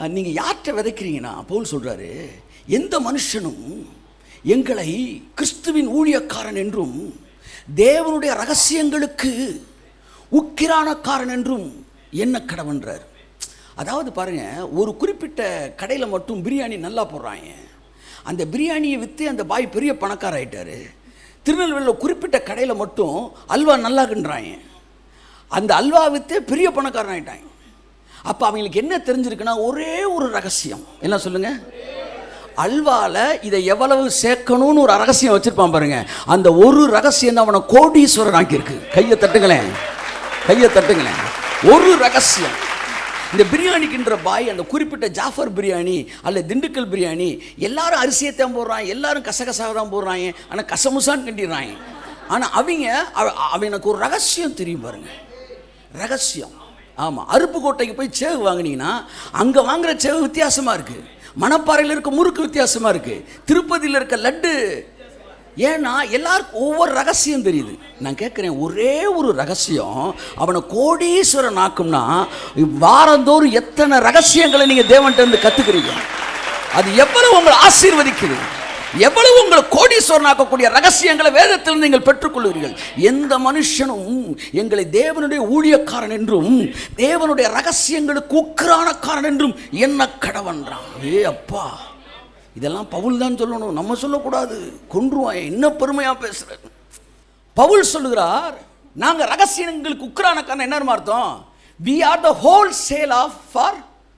நீங்கள் யார்கிட்ட விதைக்கிறீங்கன்னா பவுல் சொல்கிறாரு எந்த மனுஷனும் எங்களை கிறிஸ்துவின் ஊழியக்காரன் என்றும் தேவனுடைய ரகசியங்களுக்கு உக்கிரானக்காரன் என்றும் என்ன கடவன்றார் அதாவது பாருங்க ஒரு குறிப்பிட்ட கடையில் மட்டும் பிரியாணி நல்லா போடுறாங்க அந்த பிரியாணியை விற்று அந்த பாய் பெரிய பணக்கார ஆயிட்டாரு திருநெல்வேலியில் குறிப்பிட்ட கடையில் மட்டும் அல்வா நல்லாக்குன்றாங்க அந்த அல்வா விற்றே பெரிய பணக்காரன் ஆயிட்டாங்க அப்போ அவங்களுக்கு என்ன தெரிஞ்சிருக்குன்னா ஒரே ஒரு ரகசியம் என்ன சொல்லுங்க அல்வால இதை எவ்வளவு சேர்க்கணும்னு ஒரு ரகசியம் வச்சிருப்பான் பாருங்க அந்த ஒரு ரகசியம் தான் அவனை கோடீஸ்வரன் ஆக்கியிருக்கு கையை தட்டுங்களேன் கையை தட்டுங்களேன் ஒரு ரகசியம் இந்த பிரியாணிக்குன்ற பாய் அந்த குறிப்பிட்ட ஜாஃபர் பிரியாணி அல்ல திண்டுக்கல் பிரியாணி எல்லாரும் அரிசியை தான் போடுறாங்க எல்லாரும் கசகசாக தான் போடுறாங்க ஆனால் கசமுசான்னு கிண்டிடுறாங்க ஆனால் அவங்க அவ- அவனுக்கு ஒரு ரகசியம் தெரியும் பாருங்க ரகசியம் ஆமாம் அருப்புக்கோட்டைக்கு போய் சேவு வாங்குனீங்கன்னா அங்கே வாங்குற சேவு வித்தியாசமாக இருக்குது மணப்பாறையில் இருக்க முறுக்கு வித்தியாசமாக இருக்குது திருப்பதியில் இருக்க லட்டு ஏன்னா எல்லாருக்கும் ஒவ்வொரு ரகசியம் தெரியுது நான் கேட்குறேன் ஒரே ஒரு ரகசியம் அவனை கோடீஸ்வரன் ஆக்கும்னா வாரந்தோறும் எத்தனை ரகசியங்களை நீங்கள் தேவன்கிட்ட இருந்து கற்றுக்கிறீங்க அது எவ்வளவு உங்களை ஆசீர்வதிக்குது எவ்வளவு உங்களை கோடீஸ்வரன் ஆக்கக்கூடிய ரகசியங்களை வேதத்தில் நீங்கள் பெற்றுக்கொள்வீர்கள் எந்த மனுஷனும் எங்களை தேவனுடைய ஊழியக்காரன் என்றும் தேவனுடைய ரகசியங்களுக்கு உக்கிரானக்காரன் என்றும் என்ன கடவன்றான் ஏ அப்பா இதெல்லாம் பவுல் தான் சொல்லணும் நம்ம சொல்லக்கூடாது கொன்றுவான் என்ன பெருமையாக பேசுகிறேன் பவுல் சொல்லுகிறார் நாங்கள் ரகசியங்களுக்கு உக்கிரானக்காரன் என்ன அர்த்தம் we are the whole sale of for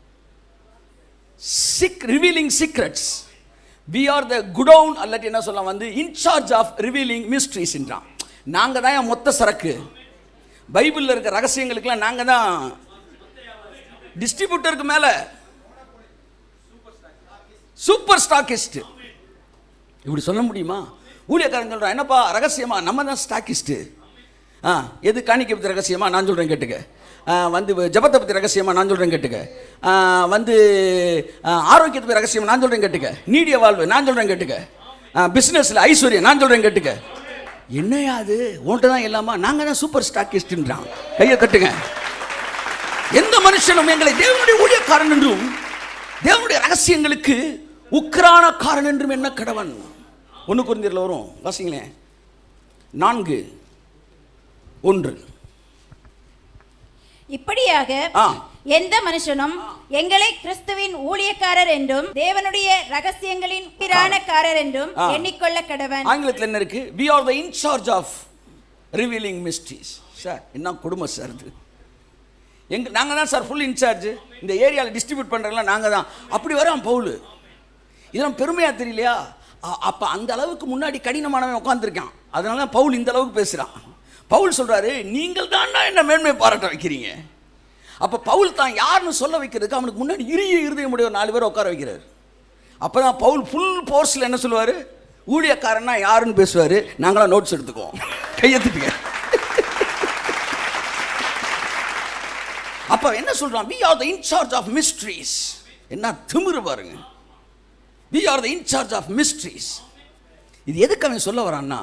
sick revealing secrets we are the godown அல்லாட்டி என்ன சொல்லலாம் வந்து இன்சார்ஜ் ஆஃப் ரிவீலிங் மிஸ்ட்ரிஸ்ன்றான் நாங்கள் தான் என் மொத்த சரக்கு பைபிளில் இருக்க ரகசியங்களுக்கெல்லாம் நாங்கள் தான் டிஸ்ட்ரிபியூட்டருக்கு மேலே சூப்பர் ஸ்டாக்கிஸ்ட் இப்படி சொல்ல முடியுமா ஊழியக்காரன் சொல்கிறான் என்னப்பா ரகசியமா நம்ம தான் ஸ்டாக்கிஸ்ட்டு ஆ எது காணிக்கை பற்றி ரகசியமா நான் சொல்கிறேன் கேட்டுக்க ஆ, வந்து ஜபத்தை பற்றி ரகசியமா நான் சொல்கிறேன் கேட்டுக்க ஆ, வந்து ஆ, ஆரோக்கியத்தை பற்றி ரகசியமா நான் சொல்கிறேன் கேட்டுக்க நீடிய வாழ்வு நான் சொல்கிறேன் கேட்டுக்க பிஸ்னஸில் ஐஸ்வர்யம் நான் சொல்கிறேன் கேட்டுக்க என்னையா அது உன்கிட்ட தான் இல்லாமா நாங்கள் தான் சூப்பர் ஸ்டாக்கிஸ்ட்ன்றான் கையை தட்டுங்க எந்த மனுஷனும் எங்களை தேவனுடைய ஊழியக்காரன் என்றும் தேவனுடைய ரகசியங்களுக்கு உக்கிரானக்காரன் என்றும் என்ன கடவன் ஒன்று குருந்தியரில் வரும் வாசிங்களேன் நான்கு ஒன்று இப்படியாக ஆ. எந்த மனுஷனும் எங்களை கிறிஸ்துவின் ஊழியக்காரர் என்றும் தேவனுடைய ரகசியங்களின் பிராணக்காரர் என்றும் ஆ. எண்ணிக்கொள்ள கடவன் ஆங்கிலத்தில் என்ன இருக்கு we are the in charge of revealing mysteries sir என்ன குடும்பம் சார் இது எங்க நாங்கள் தான் சார் ஃபுல் இன்சார்ஜ் இந்த ஏரியாவில் டிஸ்ட்ரிபியூட் பண்ணுறதுலாம் நாங்கள் தான் அப்படி வரான் பவுல் இதெல்லாம் பெருமையாக தெரியலையா அப்போ அந்த அளவுக்கு முன்னாடி கடினமானவன் உட்காந்துருக்கான் அதனால தான் பவுல் இந்த அளவுக்கு பேசுகிறான் பவுல் சொல்கிறாரு நீங்கள் தான்டா என்ன மேன்மை பாராட்ட வைக்கிறீங்க அப்போ பவுல் தான் யாருன்னு சொல்ல வைக்கிறதுக்கு அவனுக்கு முன்னாடி இறுகிய இருதயமுடைய ஒரு நாலு பேர் உட்கார வைக்கிறார் அப்போ தான் பவுல் ஃபுல் போர்ஸில் என்ன சொல்லுவார் ஊழியக்காரன்னா யாருன்னு பேசுவார் நாங்களாம் நோட்ஸ் எடுத்துக்குவோம் கையெழுத்துட்டுங்க அப்போ என்ன சொல்கிறான் we are the in charge of mysteries என்ன திமிரு பாருங்க we are the in charge of mysteries இது எதுக்கு அவன் சொல்ல வரான்னா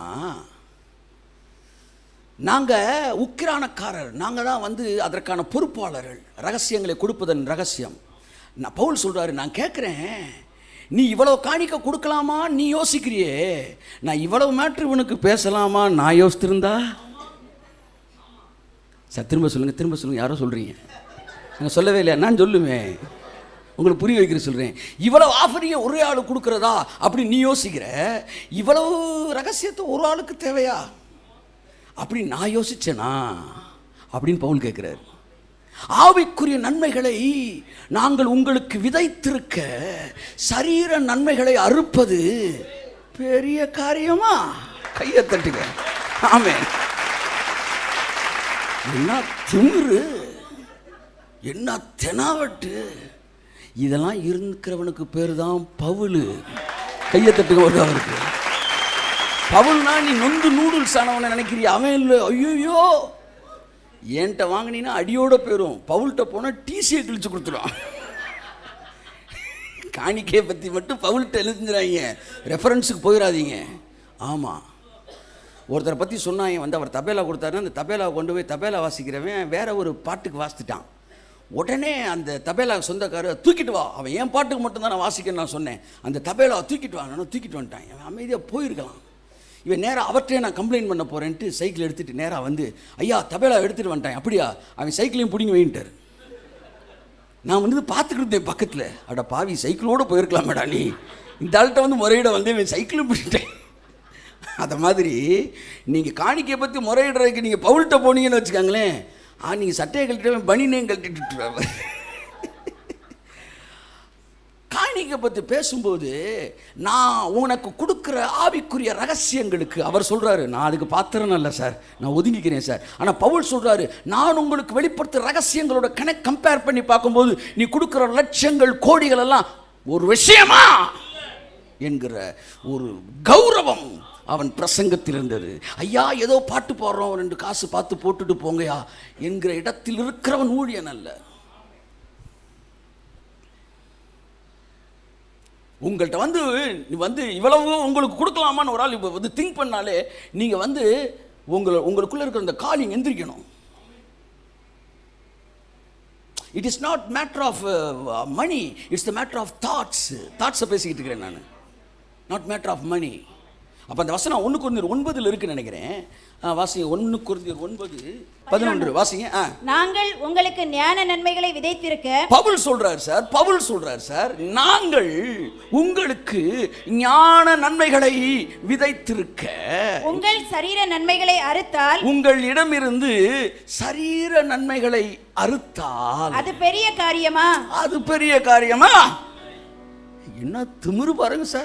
நாங்கள் உக்கிரானக்காரர் நாங்கள் தான் வந்து அதற்கான பொறுப்பாளர்கள் ரகசியங்களை கொடுப்பதன் ரகசியம் நான் பவுல் சொல்கிறாரு நான் கேட்குறேன் நீ இவ்வளவு காணிக்க கொடுக்கலாமா நீ யோசிக்கிறியே நான் இவ்வளவு மேட்ரு இவனுக்கு பேசலாமா நான் யோசித்திருந்தா சார் திரும்ப சொல்லுங்கள் திரும்ப சொல்லுங்கள் யாரோ சொல்கிறீங்க நான் சொல்லவே இல்லையா நான் சொல்லுவேன் உங்களுக்கு புரிய வைக்கிற சொல்கிறேன் இவ்வளவு ஆஃபரியை ஒரே ஆள் கொடுக்குறதா அப்படி நீ யோசிக்கிற இவ்வளவு ரகசியத்தை ஒரு ஆளுக்கு தேவையா அப்படி நான் யோசிச்சேனா அப்படின்னு பவுல் கேட்குறாரு ஆவிக்குரிய நன்மைகளை நாங்கள் உங்களுக்கு விதைத்திருக்க சரீர நன்மைகளை அறுப்பது பெரிய காரியமா கையை தட்டுங்க ஆமென் என்ன திமிரு என்ன தெனாவட்டு இதெல்லாம் இருக்கிறவனுக்கு பேர் தான் பவுலு கையை தட்டுங்க வருது அவருக்கு பவுல்னா நீ நொந்து நூடுல்ஸ் ஆனவனை நினைக்கிறிய அவன் இல்லை ஐயோ என்கிட்ட வாங்கினீங்கன்னா அடியோட போயிடும் பவுல்கிட்ட போனால் டிசியை கிழிச்சு கொடுத்துருவான் காணிக்கையை பற்றி மட்டும் பவுல்கிட்ட எழுந்துறாங்க ரெஃபரன்ஸுக்கு போயிடாதீங்க ஆமாம் ஒருத்தரை பற்றி சொன்னாங்க வந்து அவர் தபேலா கொடுத்தாருன்னா அந்த தபேலாவை கொண்டு போய் தபேலா வாசிக்கிறவன் வேற ஒரு பாட்டுக்கு வாசித்துட்டான் உடனே அந்த தபேலா சொந்தக்காரர் தூக்கிட்டு வா அவன் என் பாட்டுக்கு மட்டும்தான் நான் வாசிக்கன்னு நான் சொன்னேன் அந்த தபேலாவை தூக்கிட்டு வா நான் தூக்கிட்டு வந்துட்டான் அவன் அமைதியாக போயிருக்கலாம் இவன் நேராக அவர்கிட்டே நான் கம்ப்ளைண்ட் பண்ண போகிறேன்ட்டு சைக்கிள் எடுத்துகிட்டு நேராக வந்து ஐயா தபேலா எடுத்துகிட்டு வந்துட்டான் அப்படியா அவன் சைக்கிளையும் பிடிங்கி வைன்ட்டார் நான் வந்து பார்த்துக்கிட்டு இருந்தேன் பக்கத்தில் அட பாவி சைக்கிளோடு போயிருக்கலாமேடா நீ இந்த ஆள்கிட்ட வந்து முறையிட வந்து இவன் சைக்கிளும் பிடிட்டேன் அதை மாதிரி நீங்கள் காணிக்கையை பற்றி முறையிடுறதுக்கு நீங்கள் பவுல்கிட்ட போனீங்கன்னு வச்சுக்கோங்களேன் ஆ நீங்கள் சட்டையை கழட்டிட்டு பனினையும் கழட்டிட்டு காணிக்கை பற்றி பேசும்போது நான் உனக்கு கொடுக்குற ஆவிக்குரிய ரகசியங்களுக்கு அவர் சொல்கிறாரு நான் அதுக்கு பாத்திரம் இல்லை சார் நான் ஒதுங்கிக்கிறேன் சார் ஆனால் பவுல் சொல்கிறாரு நான் உங்களுக்கு வெளிப்படுத்துகிற ரகசியங்களோட கணக்கு கம்பேர் பண்ணி பார்க்கும்போது நீ கொடுக்குற லட்சங்கள் கோடிகள் எல்லாம் ஒரு விஷயமா என்கிற ஒரு கௌரவம் அவன் பிரசங்கத்தில் இருந்தது ஐயா ஏதோ பாட்டு போடுறோம் ரெண்டு காசு பார்த்து போட்டுட்டு போங்கயா என்கிற இடத்தில் இருக்கிறவன் ஊழியன் அல்ல உங்கள்கிட்ட வந்து நீ வந்து இவ்வளவு உங்களுக்கு கொடுக்கலாமான்னு ஒரு ஆள் இப்போ வந்து திங்க் பண்ணாலே நீங்கள் வந்து உங்களை உங்களுக்குள்ளே இருக்கிற அந்த காலிங் எந்திரிக்கணும் it is not matter of money it's the matter of thoughts தாட்ஸை பேசிக்கிட்டு இருக்கிறேன் நான் நாட் மேட்ரு ஆஃப் மணி அப்போ அந்த வசனம் ஒன்று குறைஞ்சர் ஒன்பதில் இருக்குன்னு நினைக்கிறேன் ஆ, வாசிங்க ஒன்று குறைஞ்சர் ஒன்பது பதினொன்று வாசிங்க ஆ நாங்கள் உங்களுக்கு ஞான நன்மைகளை விதைத்திருக்க பவுல் சொல்றார் சார் பவுல் சொல்றார் சார் நாங்கள் உங்களுக்கு ஞான நன்மைகளை விதைத்திருக்க உங்கள் சரீர நன்மைகளை அறுத்தால் உங்கள் இடமிருந்து சரீர நன்மைகளை அறுத்தால் அது பெரிய காரியமா அது பெரிய காரியமா என்ன திமிரு பாருங்க சார்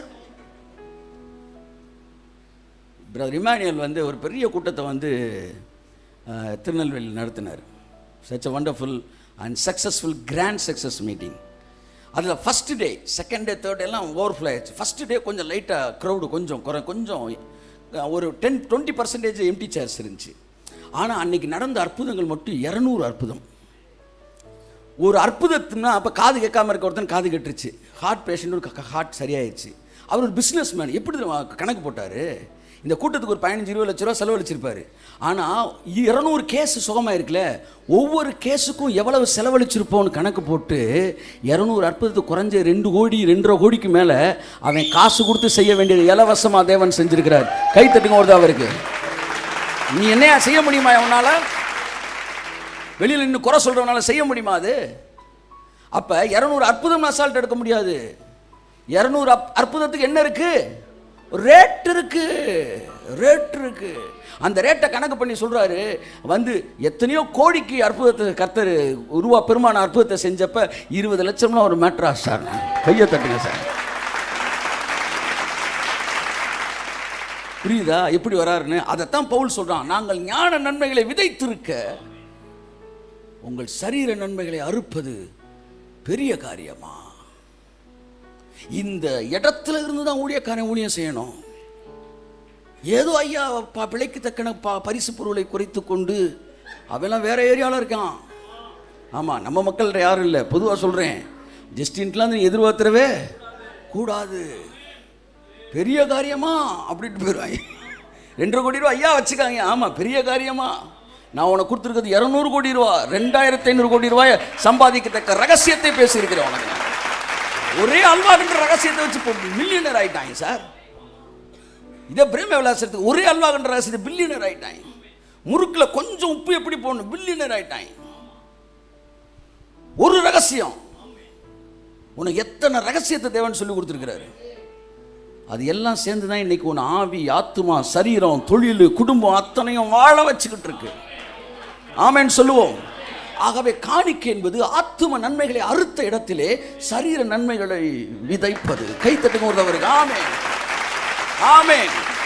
பிரதர் இமானியல் வந்து ஒரு பெரிய கூட்டத்தை வந்து அஹ், திருநெல்வேலியில் நடத்தினார் such a wonderful and successful grand success meeting அதில் first day second day third எல்லாம் ஓவர்ஃப்ளோ ஆயிடுச்சு ஃபஸ்ட் டே கொஞ்சம் லைட்டாக க்ரௌடு கொஞ்சம் குறை கொஞ்சம் அஹ், ஒரு ten twenty percentage empty chairs இருந்துச்சு ஆனால் அன்னைக்கு நடந்த அற்புதங்கள் மட்டும் இரநூறு அற்புதம் ஒரு அற்புதத்துனா அப்போ காது கேட்காம இருக்க ஒருத்தன் காது கெட்டுருச்சு ஹார்ட் பேஷண்ட் ஹார்ட் சரியாயிடுச்சு அவர் ஒரு பிஸ்னஸ் மேன் எப்படி தெரியுமா கணக்கு போட்டார் இந்த கூட்டத்துக்கு ஒரு பதினஞ்சு இருபது லட்ச ரூபா செலவழிச்சிருப்பாரு ஆனால் இரநூறு கேஸ் சுகமாயிருக்குல்ல ஒவ்வொரு கேஸுக்கும் எவ்வளவு செலவழிச்சிருப்போம்னு கணக்கு போட்டு இரநூறு அற்புதத்துக்கு குறைஞ்ச ரெண்டு கோடி ரெண்டரை கோடிக்கு மேலே அவன் காசு கொடுத்து செய்ய வேண்டியது இலவசமாக தேவன் செஞ்சிருக்கிறார் கை தட்டுங்க ஒரு அவருக்கு நீ என்னையா செய்ய முடியுமா அவனால வெளியில் இன்னும் குறை சொல்கிறவனால செய்ய முடியுமா அது அப்போ இரநூறு அற்புதம் அசால்ட் எடுக்க முடியாது இரநூறு அப் அற்புதத்துக்கு என்ன இருக்கு ரேட் இருக்கு ரேட் இருக்கு அந்த ரேட்டை கணக்கு பண்ணி சொல்றாரு வந்து எத்தனையோ கோடிக்கு அற்புதத்தை கர்த்தர் உருவா பெருமான அற்புதத்தை செஞ்சப்ப இருபது லட்சம்லாம் ஒரு மேட்ரா சார் கையை தட்டுங்க சார் புரியுதா எப்படி வராருன்னு அதைத்தான் பவுல் சொல்றான் நாங்கள் ஞான நன்மைகளை விதைத்திருக்க உங்கள் சரீர நன்மைகளை அறுப்பது பெரிய காரியமா இந்த இடத்துல இருந்து தான் ஊழியக்காரன் ஊழியம் செய்யணும் ஏதோ ஐயா ப- பிழைக்கு தக்கன ப பரிசு பொருளை குறைத்து கொண்டு அவெல்லாம் வேற ஏரியாவில் இருக்கான் ஆமாம் நம்ம மக்கள்கிட்ட யாரும் இல்லை பொதுவாக சொல்கிறேன் ஜஸ்டின்ட்லாம் நீ எதிர்பார்த்துறவே கூடாது பெரிய காரியமா அப்படின்ட்டு போயிடுவாங்க ரெண்டரை கோடி ரூபா ஐயா வச்சுக்காங்க ஆமாம் பெரிய காரியமா நான் உனக்கு கொடுத்துருக்கிறது இரநூறு கோடி ரூபா ரெண்டாயிரத்தி ஐநூறு கோடி ரூபாயை சம்பாதிக்கத்தக்க ரகசியத்தை பேசியிருக்கிறேன் உனக்கு நான். ஒரே அல்வான்ற ரகசியத்தை வச்சு இப்போ மில்லியனர் ஆயிட்டாங்க சார் இதே பிரேம விலாசத்துக்கு ஒரே அல்வாகன்ற ரகசியத்தை பில்லியனர் ஆயிட்டாங்க முறுக்கில் கொஞ்சம் உப்பு எப்படி போடணும் பில்லியனர் ஆயிட்டாங்க ஒரு ரகசியம் உனக்கு எத்தனை ரகசியத்தை தேவன் சொல்லி கொடுத்துருக்கிறாரு அது எல்லாம் சேர்ந்து தான் இன்னைக்கு உன் ஆவி ஆத்துமா சரீரம் தொழில் குடும்பம் அத்தனையும் வாழ வச்சுக்கிட்டு இருக்கு ஆமென் சொல்லுவோம் ஆகவே காணிக்கை என்பது ஆத்தும நன்மைகளை அறுத்த இடத்திலே சரீர நன்மைகளை விதைப்பது கைத்தட்டுங்க ஒருத்தவருக்கு ஆமென் ஆமென்